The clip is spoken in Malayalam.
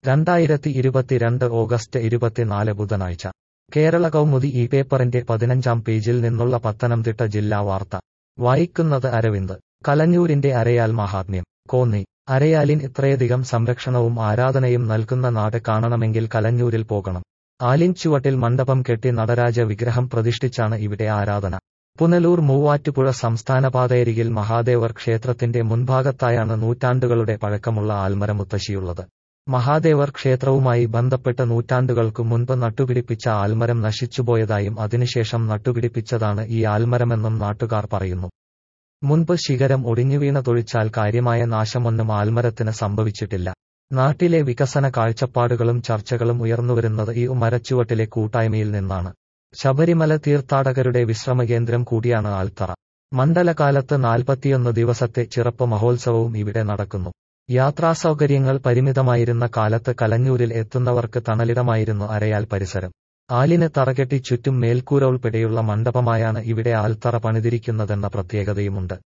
രണ്ടായിരത്തി ഇരുപത്തിരണ്ട് ഓഗസ്റ്റ് ഇരുപത്തിനാല് ബുധനാഴ്ച കേരള കൗമുദി ഈ പേപ്പറിന്റെ പതിനഞ്ചാം പേജിൽ നിന്നുള്ള പത്തനംതിട്ട ജില്ലാ വാർത്ത വായിക്കുന്നത് അരവിന്ദ് കലഞ്ഞൂരിന്റെ അരയാൽ മഹാത്മ്യം കോന്നി അരയാലിൻ ഇത്രയധികം സംരക്ഷണവും ആരാധനയും നൽകുന്ന നാട് കാണണമെങ്കിൽ കലഞ്ഞൂരിൽ പോകണം ആലിൻ ചുവട്ടിൽ മണ്ഡപം കെട്ടി നടരാജ വിഗ്രഹം പ്രതിഷ്ഠിച്ചാണ് ഇവിടെ ആരാധന പുനലൂർ മൂവാറ്റുപുഴ സംസ്ഥാനപാതയരികിൽ മഹാദേവർ ക്ഷേത്രത്തിന്റെ മുൻഭാഗത്തായാണ് നൂറ്റാണ്ടുകളുടെ പഴക്കമുള്ള ആൽമരമുത്തശ്ശിയുള്ളത് മഹാദേവർ ക്ഷേത്രവുമായി ബന്ധപ്പെട്ട് നൂറ്റാണ്ടുകൾക്കു മുൻപ് നട്ടുപിടിപ്പിച്ച ആൽമരം നശിച്ചുപോയതായും അതിനുശേഷം നട്ടുപിടിപ്പിച്ചതാണ് ഈ ആൽമരമെന്നും നാട്ടുകാർ പറയുന്നു മുൻപ് ശിഖരം ഒടിഞ്ഞുവീണ തൊഴിച്ചാൽ കാര്യമായ നാശമൊന്നും ആൽമരത്തിന് സംഭവിച്ചിട്ടില്ല നാട്ടിലെ വികസന കാഴ്ചപ്പാടുകളും ചർച്ചകളും ഉയർന്നുവരുന്നത് ഈ മരച്ചുവട്ടിലെ കൂട്ടായ്മയിൽ നിന്നാണ് ശബരിമല തീർത്ഥാടകരുടെ വിശ്രമകേന്ദ്രം കൂടിയാണ് ആൽത്തറ മണ്ഡലകാലത്ത് നാൽപ്പത്തിയൊന്ന് ദിവസത്തെ ചിറപ്പ് മഹോത്സവവും ഇവിടെ നടക്കുന്നു യാത്രാസൗകര്യങ്ങൾ പരിമിതമായിരുന്ന കാലത്ത് കലഞ്ഞൂരിൽ എത്തുന്നവർക്ക് തണലിടമായിരുന്നു അരയാൽ പരിസരം ആലിന് തറകെട്ടി ചുറ്റും മേൽക്കൂര ഉൾപ്പെടെയുള്ള മണ്ഡപമായാണ് ഇവിടെ ആൽത്തറ പണിതിരിക്കുന്നതെന്ന പ്രത്യേകതയുമുണ്ട്